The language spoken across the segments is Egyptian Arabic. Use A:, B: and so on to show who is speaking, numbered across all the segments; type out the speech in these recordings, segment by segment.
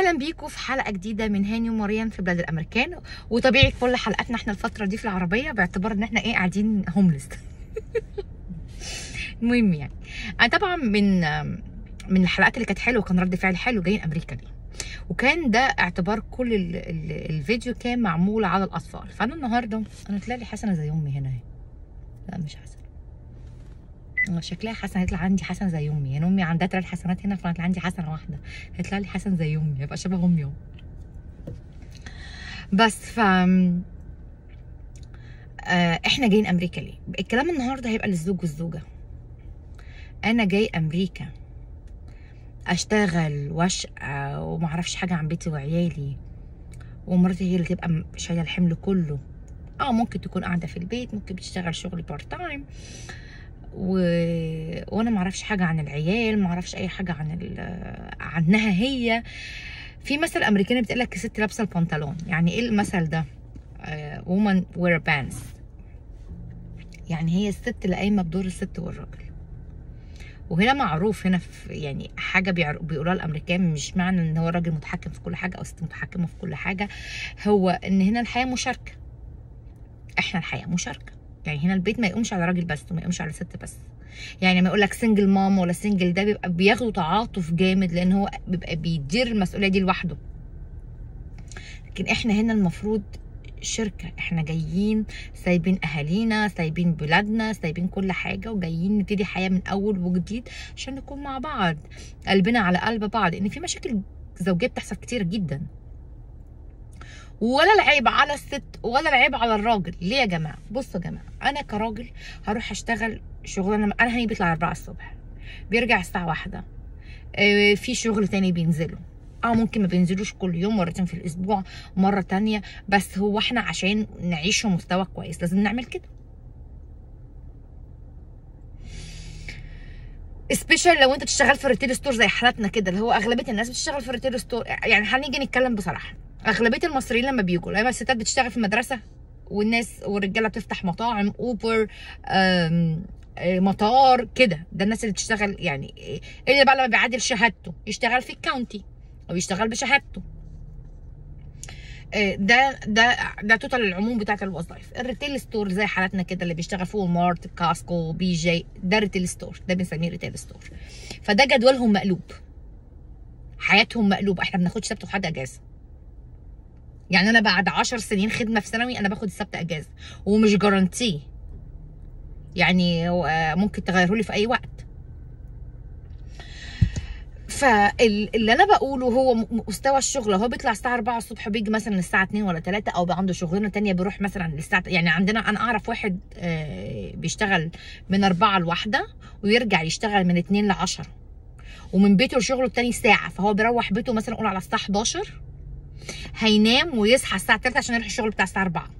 A: اهلا بيكم في حلقه جديده من هاني ومريم في بلاد الامريكان وطبيعي كل حلقاتنا احنا الفتره دي في العربيه باعتبار ان احنا ايه قاعدين هوملس المهم يعني انا طبعا من من الحلقات اللي كانت حلوه كان رد فعل حلو جايين امريكا دي وكان ده اعتبار كل ال ال الفيديو كان معمول على الاطفال فانا النهارده انا طلع لي حسنه زي امي هنا اهي لا مش حسنه اه شكلها حسنه هيطلع عندي حسن زي امي يعني امي عندها ثلاث حسنات هنا فانا عندي حسنه واحده هيطلع لي حسن زي امي هيبقى شبه امي اهو بس ف آه احنا جايين امريكا ليه الكلام النهارده هيبقى للزوج والزوجه انا جاي امريكا اشتغل واشقى ومعرفش حاجه عن بيتي وعيالي ومراتي هي اللي تبقى شايله الحمل كله اه ممكن تكون قاعده في البيت ممكن بتشتغل شغل بارت تايم و... وانا ما اعرفش حاجه عن العيال ما اعرفش اي حاجه عن ال... عنها هي في مثل امريكاني بتقول لك الست لابسه البنطلون يعني ايه المثل ده وومن وير بانس يعني هي الست اللي قايمه بدور الست والراجل وهنا معروف هنا في يعني حاجه بيقولوها الامريكان مش معنى ان هو الراجل متحكم في كل حاجه او الست متحكمه في كل حاجه هو ان هنا الحياه مشاركه احنا الحياه مشاركه يعني هنا البيت ما يقومش على راجل بس وما يقومش على ست بس يعني لما يقول لك سنجل مام ولا سنجل ده بيبقى بياخدوا تعاطف جامد لان هو بيبقى بيدير المسؤوليه دي لوحده لكن احنا هنا المفروض شركه احنا جايين سايبين اهالينا سايبين بلادنا سايبين كل حاجه وجايين نبتدي حياه من اول وجديد عشان نكون مع بعض قلبنا على قلب بعض ان في مشاكل زوجيه بتحصل كتير جدا ولا العيب على الست ولا العيب على الراجل ليه يا جماعه بصوا يا جماعه انا كراجل هروح اشتغل شغلانه انا هني بيطلع 4 الصبح بيرجع الساعه واحدة اه في شغل تاني بينزلوا اه ممكن ما بينزلوش كل يوم مرتين في الاسبوع مره تانية بس هو احنا عشان نعيش في مستوى كويس لازم نعمل كده سبيشال لو انت بتشتغل في الريتيل ستور زي حالتنا كده اللي هو اغلبيه الناس بتشتغل في الريتيل ستور يعني هنيجي نتكلم بصراحه اغلبيه المصريين لما بيجوا لما الستات بتشتغل في المدرسه والناس والرجاله بتفتح مطاعم اوبر مطار كده ده الناس اللي بتشتغل يعني اللي بقى لما بيعادل شهادته يشتغل في الكاونتي او يشتغل بشهادته ده ده ده توتال العموم بتاعت الوظائف الريتيل ستور زي حالاتنا كده اللي بيشتغل في مارت كاسكو بي جي ده ريتيل ستور ده بنسميه ريتيل ستور فده جدولهم مقلوب حياتهم مقلوبه احنا ما بناخدش سبت وحد اجازه يعني انا بعد 10 سنين خدمه في ثانوي انا باخد السبت اجازه ومش جارانتي يعني ممكن تغيره لي في اي وقت فاللي انا بقوله هو مستوى الشغل هو بيطلع الساعه 4 الصبح بيجي مثلا الساعه 2 ولا 3 او عنده شغلانه تانية بيروح مثلا للساعه يعني عندنا انا اعرف واحد بيشتغل من 4 لواحدة ويرجع يشتغل من 2 ل 10 ومن بيته لشغله التاني ساعه فهو بيروح بيته مثلا نقول على الساعه 11 هينام ويصحى الساعه 3 عشان يروح الشغل بتاع الساعه 4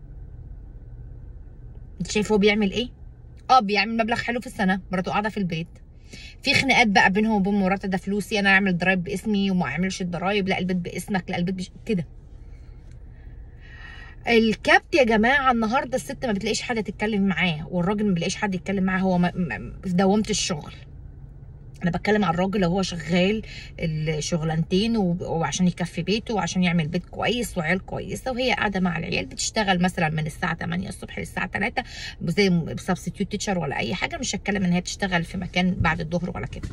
A: انت شايف هو بيعمل ايه اه بيعمل مبلغ حلو في السنه مراته قاعده في البيت في خناقات بقى بينهم وبين مراته ده فلوسي انا اعمل ضرايب باسمي وما اعملش الضرايب لا البيت باسمك لا البيت بش... كده الكابت يا جماعه النهارده الست ما بتلاقيش حد تتكلم معاه والراجل ما بيلاقيش حد يتكلم معاه هو ما... ما... في دوامه الشغل انا بتكلم على الراجل اللي هو شغال الشغلانتين وعشان يكفي بيته وعشان يعمل بيت كويس وعيال كويسه وهي قاعده مع العيال بتشتغل مثلا من الساعه 8 الصبح للساعه 3 زي سبستيتيوت تيتشر ولا اي حاجه مش هتكلم ان هي بتشتغل في مكان بعد الظهر ولا كده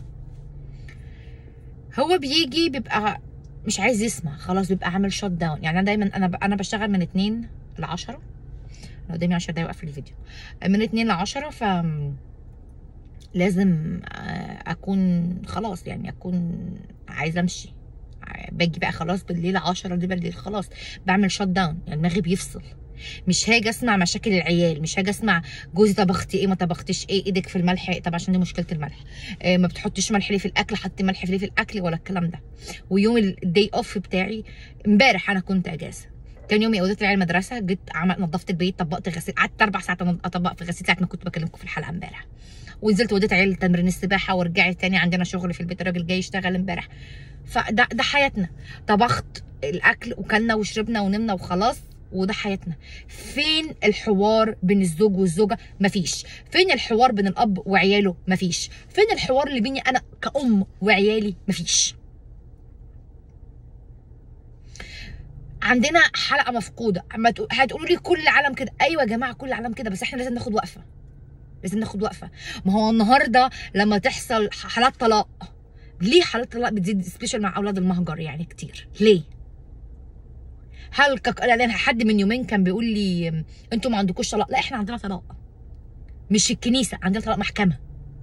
A: هو بيجي بيبقى مش عايز يسمع خلاص بيبقى عامل شوت داون يعني انا دايما انا انا بشتغل من 2 ل 10 انا قدامي 10 دقايق اقفل الفيديو من 2 ل 10 ف لازم اكون خلاص يعني اكون عايزه امشي باجي بقى خلاص بالليل 10 دي بالليل خلاص بعمل شوت داون يعني دماغي بيفصل مش هاجي اسمع مشاكل العيال مش هاجي اسمع جوزي طبختي ايه ما طبختيش ايه ايدك في الملح طب عشان دي مشكله الملح إيه ما بتحطيش ملح ليه في الاكل حطي ملح ليه في الاكل ولا الكلام ده ويوم الدي اوف بتاعي امبارح انا كنت اجازه كان يومي وديت العيال المدرسه جيت عملت نظفت البيت طبقت غسيل قعدت اربع ساعات اطبق في غسيل ساعه ما كنت بكلمكم في الحلقه امبارح ونزلت وديت عيال تمرين السباحه ورجعت تاني عندنا شغل في البيت الراجل جاي يشتغل امبارح فده ده حياتنا طبخت الاكل وكلنا وشربنا ونمنا وخلاص وده حياتنا فين الحوار بين الزوج والزوجه مفيش فين الحوار بين الاب وعياله مفيش فين الحوار اللي بيني انا كأم وعيالي مفيش عندنا حلقه مفقوده اما تقو- هتقولوا لي كل العالم كده ايوه يا جماعه كل العالم كده بس احنا لازم ناخد وقفه لازم ناخد وقفه ما هو النهارده لما تحصل ح- حالات طلاق ليه حالات طلاق بتزيد سبيشال مع اولاد المهجر يعني كتير ليه هل كك... لان حد من يومين كان بيقول لي م، انتوا ما عندكوش طلاق لا احنا عندنا طلاق مش الكنيسه عندنا طلاق محكمه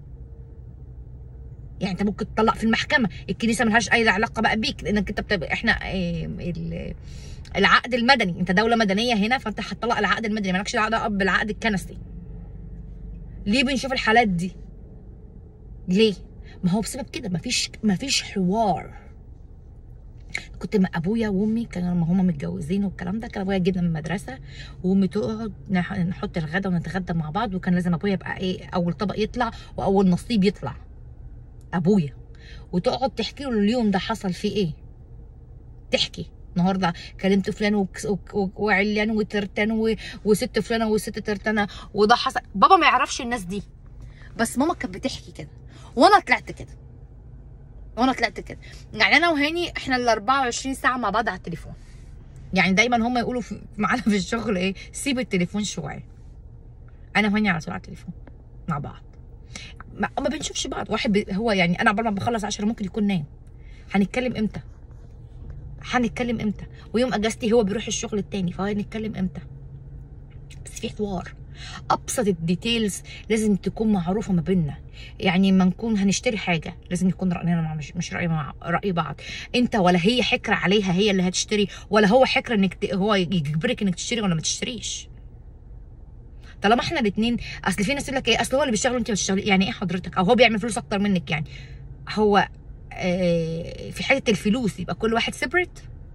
A: يعني انت ممكن تطلق في المحكمه الكنيسه ملهاش اي علاقه بقى بيك لانك انت بتبقى احنا إيه، ال- العقد المدني انت دوله مدنيه هنا فانت هتطلق العقد المدني مالكش دعوه بالعقد الكنسي ليه بنشوف الحالات دي ليه ما هو بسبب كده مفيش مفيش حوار كنت مع ابويا وامي كانوا لما هما متجوزين والكلام ده كان ابويا يجيبنا من المدرسه وامي تقعد نح- نحط الغدا ونتغدى مع بعض وكان لازم ابويا يبقى ايه اول طبق يطلع واول نصيب يطلع ابويا وتقعد تحكي له اليوم ده حصل فيه ايه تحكي النهارده كلمت فلان وك- وك- وك- وعلان وترتان و- وست فلانه وست ترتانه وده حصل بابا ما يعرفش الناس دي بس ماما كانت بتحكي كده وانا طلعت كده وانا طلعت كده يعني انا وهاني احنا ال 24 ساعه مع بعض على التليفون يعني دايما هم يقولوا في- معانا في الشغل ايه سيب التليفون شويه انا وهاني على طول على التليفون مع بعض ما, ما بنشوفش بعض واحد بي هو يعني انا قبل ما بخلص 10 ممكن يكون نام هنتكلم امتى هنتكلم امتى ويوم اجازتي هو بيروح الشغل التاني فهنتكلم امتى بس في حوار ابسط الديتيلز لازم تكون معروفه ما بيننا يعني ما نكون هنشتري حاجه لازم يكون راينا مع مش, مش راي مع راي بعض انت ولا هي حكره عليها هي اللي هتشتري ولا هو حكره انك ت... هو يجبرك انك تشتري ولا ما تشتريش طالما احنا الاثنين اصل في ناس يقول لك ايه اصل هو اللي بيشتغل وانت بتشتغلي يعني ايه حضرتك او هو بيعمل فلوس اكتر منك يعني هو آه في حته الفلوس يبقى كل واحد سيبريت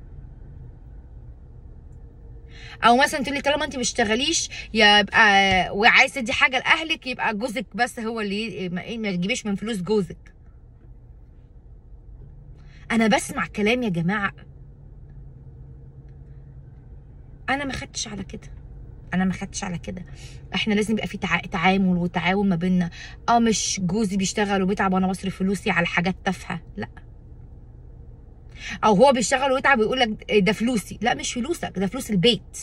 A: او مثلا تقولي طالما انت ما بتشتغليش يبقى وعايز تدي حاجه لاهلك يبقى جوزك بس هو اللي ما إيه، ما تجيبيش من فلوس جوزك انا بسمع كلام يا جماعه انا ما خدتش على كده انا ما خدتش على كده احنا لازم يبقى في تع... تعامل وتعاون ما بيننا اه مش جوزي بيشتغل وبيتعب وانا بصرف فلوسي على حاجات تافهه لا او هو بيشتغل ويتعب ويقول لك ده فلوسي لا مش فلوسك ده فلوس البيت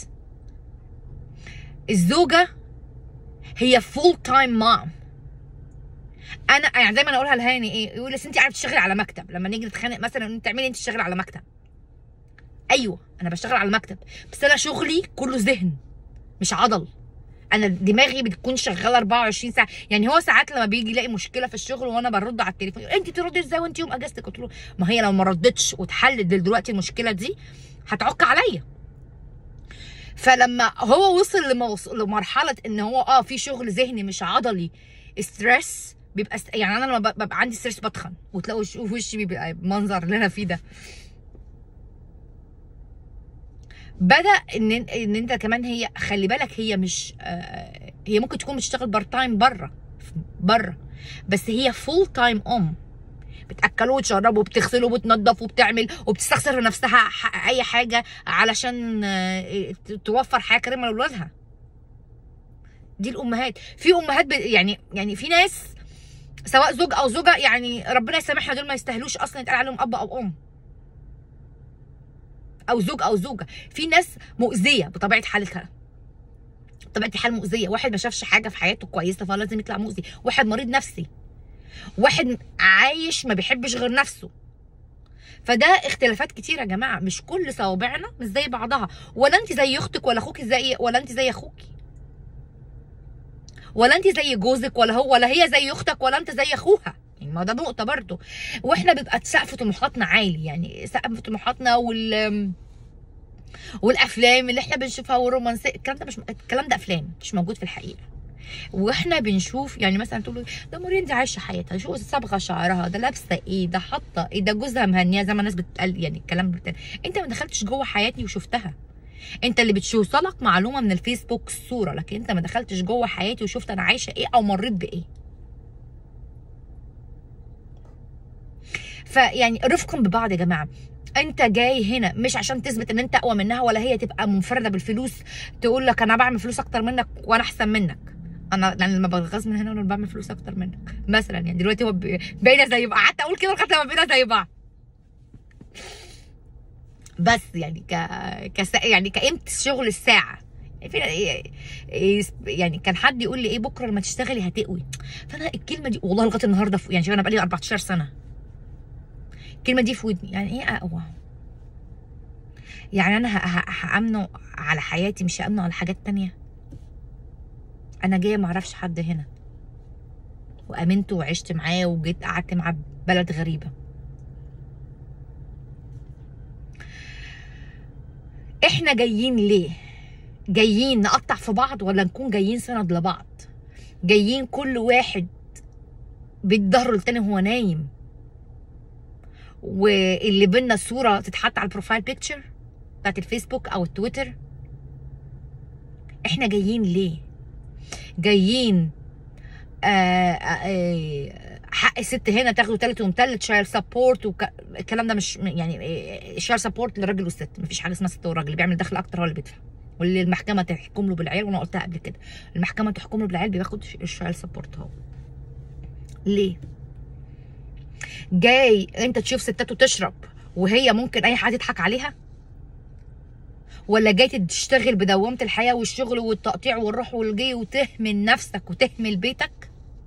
A: الزوجه هي فول تايم مام انا يعني دايما اقولها لهاني ايه يقول لي انت عارف تشتغلي على مكتب لما نيجي نتخانق مثلا انت تعملي انت تشتغلي على مكتب ايوه انا بشتغل على المكتب بس انا شغلي كله ذهن مش عضل انا دماغي بتكون شغاله 24 ساعه يعني هو ساعات لما بيجي يلاقي مشكله في الشغل وانا برد على التليفون انت تردي ازاي وانت يوم اجازتك قلت له ما هي لو ما ردتش واتحلت دلوقتي المشكله دي هتعك عليا فلما هو وصل لموص... لمرحله ان هو اه في شغل ذهني مش عضلي ستريس بيبقى ست... يعني انا لما ب- ببقى عندي ستريس بتخن وتلاقوا وش- وشي بيبقى المنظر اللي انا فيه ده بدا ان ان انت كمان هي خلي بالك هي مش آه هي ممكن تكون بتشتغل بارت تايم بره بره بس هي فول تايم ام بتاكله وتشربه وبتغسله وبتنظف وبتعمل وبتستخسر في نفسها ح- اي حاجه علشان آه، ت- توفر حياه كريمه لاولادها دي الامهات في امهات ب... يعني يعني في ناس سواء زوج او زوجه يعني ربنا يسامحنا دول ما يستاهلوش اصلا يتقال عليهم اب او ام او زوج او زوجه في ناس مؤذيه بطبيعه حالتها بطبيعه الحال مؤذيه واحد ما شافش حاجه في حياته كويسه فلازم يطلع مؤذي واحد مريض نفسي واحد عايش ما بيحبش غير نفسه فده اختلافات كتير يا جماعه مش كل صوابعنا مش زي بعضها ولا انت زي اختك ولا اخوك زي ولا انت زي اخوكي ولا انت زي جوزك ولا هو ولا هي زي اختك ولا انت زي اخوها يعني ما ده نقطه برضو واحنا بيبقى سقف طموحاتنا عالي يعني سقف طموحاتنا وال والافلام اللي احنا بنشوفها والرومانسيه الكلام ده مش الكلام ده افلام مش موجود في الحقيقه واحنا بنشوف يعني مثلا تقول ده مورين دي عايشه حياتها شو صبغه شعرها ده لابسه ايه ده حاطه ايه ده جوزها مهنيه زي ما الناس بتقال يعني الكلام بتقال. انت ما دخلتش جوه حياتي وشفتها انت اللي بتوصلك معلومه من الفيسبوك الصوره لكن انت ما دخلتش جوه حياتي وشفت انا عايشه ايه او مريت بايه فيعني رفقا ببعض يا جماعه انت جاي هنا مش عشان تثبت ان انت اقوى منها ولا هي تبقى منفرده بالفلوس تقول لك انا بعمل فلوس اكتر منك وانا احسن منك انا يعني لما بتغاظ من هنا وانا بعمل فلوس اكتر منك مثلا يعني دلوقتي هو ب- بقينا زي بعض قعدت اقول كده لغايه لما بقينا زي بعض بس يعني ك كسا... يعني كقيمه شغل الساعه في- يعني كان حد يقول لي ايه بكره لما تشتغلي هتقوي فانا الكلمه دي والله لغايه النهارده في... يعني شوف انا بقالي 14 سنه الكلمه دي في ودني يعني ايه اقوى يعني انا ه- ه- هامنه على حياتي مش هامنه على حاجات تانية انا جايه ما اعرفش حد هنا وامنته وعشت معاه وجيت قعدت معاه بلد غريبه احنا جايين ليه جايين نقطع في بعض ولا نكون جايين سند لبعض جايين كل واحد بيتظهر للتاني وهو نايم واللي بينا صوره تتحط على البروفايل بيكتشر بتاعت الفيسبوك او التويتر احنا جايين ليه جايين آه آه حق الست هنا تاخده تالت ومتلت شايل سبورت والكلام ده مش يعني شايل سبورت للراجل والست مفيش حاجه اسمها ست وراجل اللي بيعمل دخل اكتر هو اللي بيدفع واللي المحكمه تحكم له بالعيال وانا قلتها قبل كده المحكمه تحكم له بالعيال بياخد الشايل سبورت هو ليه جاي انت تشوف ستات وتشرب وهي ممكن اي حد يضحك عليها ولا جاي تشتغل بدوامه الحياه والشغل والتقطيع والروح والجي وتهمل نفسك وتهمل بيتك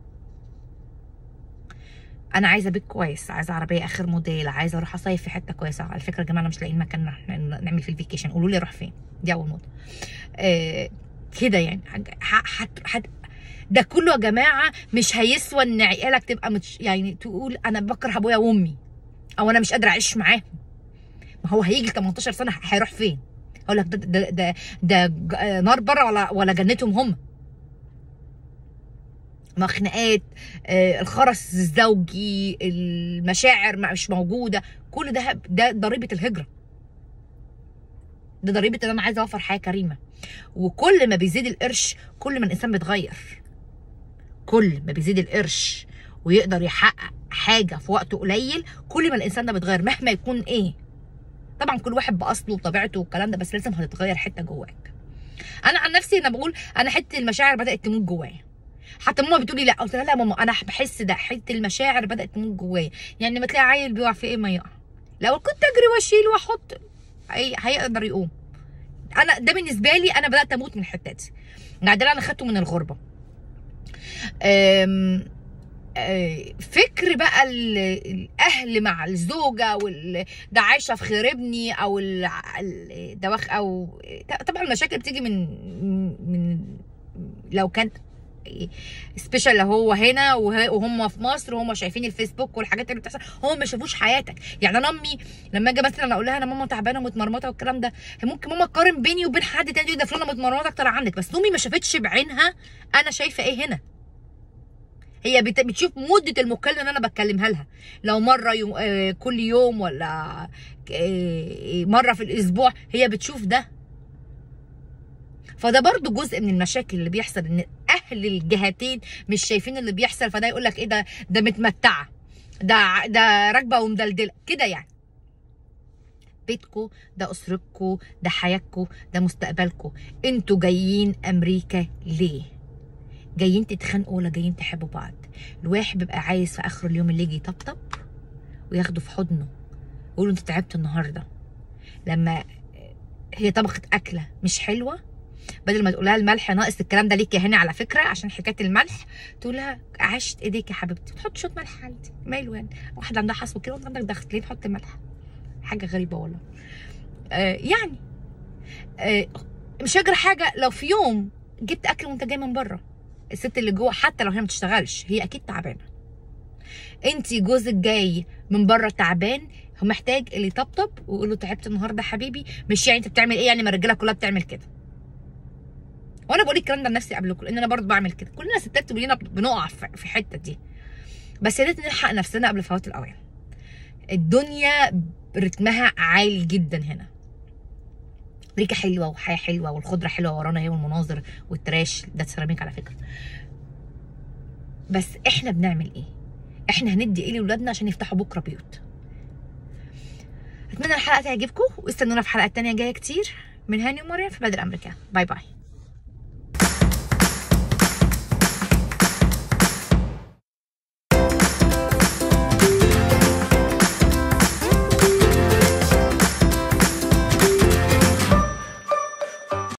A: انا عايزه بيت كويس عايزه عربيه اخر موديل عايزه اروح اصيف في حته كويسه على فكره يا جماعه انا مش لاقيين مكان نح- نعمل فيه الفيكيشن قولوا لي اروح فين دي اول نقطه آه كده يعني ح- حت حت ده كله يا جماعه مش هيسوى ان عيالك تبقى متش يعني تقول انا بكره ابويا وامي او انا مش قادره اعيش معاهم ما هو هيجي 18 سنه هيروح فين اقول لك ده ده ده, ده ج- آه، نار بره ولا ولا جنتهم هم ما خناقات آه، الخرس الزوجي المشاعر ما- مش موجوده كل ده ده ضريبه الهجره ده ضريبه ان انا عايزه اوفر حياه كريمه وكل ما بيزيد القرش كل ما الانسان بيتغير كل ما بيزيد القرش ويقدر يحقق حاجه في وقت قليل كل ما الانسان ده بيتغير مهما يكون ايه طبعا كل واحد باصله وطبيعته والكلام ده بس لازم هتتغير حته جواك انا عن نفسي انا بقول انا حته المشاعر بدات تموت جوايا حتى ماما بتقولي لا قلت لها لا ماما انا بحس ده حته المشاعر بدات تموت جوايا يعني لما تلاقي عيل بيقع في ايه ما يقع لو كنت اجري واشيل واحط هي- هيقدر يقوم انا ده بالنسبه لي انا بدات اموت من الحته دي يعني ده اللي انا خدته من الغربه أم آه، فكر بقى ال- الاهل مع الزوجه وال ده عايشه في خير ابني او ال- ال- ده واخ او طبعا المشاكل بتيجي من من لو كانت سبيشال لو هو هنا وه- وهم في مصر وهم شايفين الفيسبوك والحاجات اللي بتحصل هم ما شافوش حياتك يعني انا امي لما اجي مثلا اقول لها انا ماما تعبانه ومتمرمطه والكلام ده هي ممكن ماما تقارن بيني وبين حد تاني تقول ده فلانه متمرمطه اكتر عنك بس امي ما شافتش بعينها انا شايفه ايه هنا هي بت- بتشوف مده المكالمه اللي انا بتكلمها لها لو مره يوم آه كل يوم ولا آه مره في الاسبوع هي بتشوف ده فده برضو جزء من المشاكل اللي بيحصل ان اهل الجهتين مش شايفين اللي بيحصل فده يقول لك ايه ده ده متمتعه ده ع- ده راكبه ومدلدله كده يعني بيتكو ده اسرتكو ده حياتكو ده مستقبلكو انتوا جايين امريكا ليه جايين تتخانقوا ولا جايين تحبوا بعض الواحد بيبقى عايز في اخر اليوم اللي يجي يطبطب وياخده في حضنه يقول له انت تعبت النهارده لما هي طبخت اكله مش حلوه بدل ما تقول لها الملح ناقص الكلام ده ليك يا هاني على فكره عشان حكايه الملح تقول لها عشت ايديك يا حبيبتي تحط شويه ملح عادي ماله يعني واحده عندها حصوه كده وانت عندك ضغط ليه تحط ملح حاجه غريبه والله آه يعني آه مش هجرى حاجه لو في يوم جبت اكل وانت جاي من بره الست اللي جوه حتى لو هي ما بتشتغلش هي اكيد تعبانه انت جوزك جاي من بره تعبان هو محتاج اللي يطبطب ويقول له تعبت النهارده يا حبيبي مش يعني انت بتعمل ايه يعني ما الرجاله كلها بتعمل كده وانا بقول الكلام ده لنفسي قبلكم لان انا برضه بعمل كده كلنا ستات كلنا بنقع في في الحته دي بس يا ريت نلحق نفسنا قبل فوات الاوان الدنيا رتمها عالي جدا هنا امريكا حلوه وحياه حلوه والخضره حلوه ورانا هي والمناظر والتراش ده سيراميك على فكره بس احنا بنعمل ايه احنا هندي ايه لاولادنا عشان يفتحوا بكره بيوت اتمنى الحلقه تعجبكم واستنونا في حلقات تانية جايه كتير من هاني ومريم في بلد الامريكا باي باي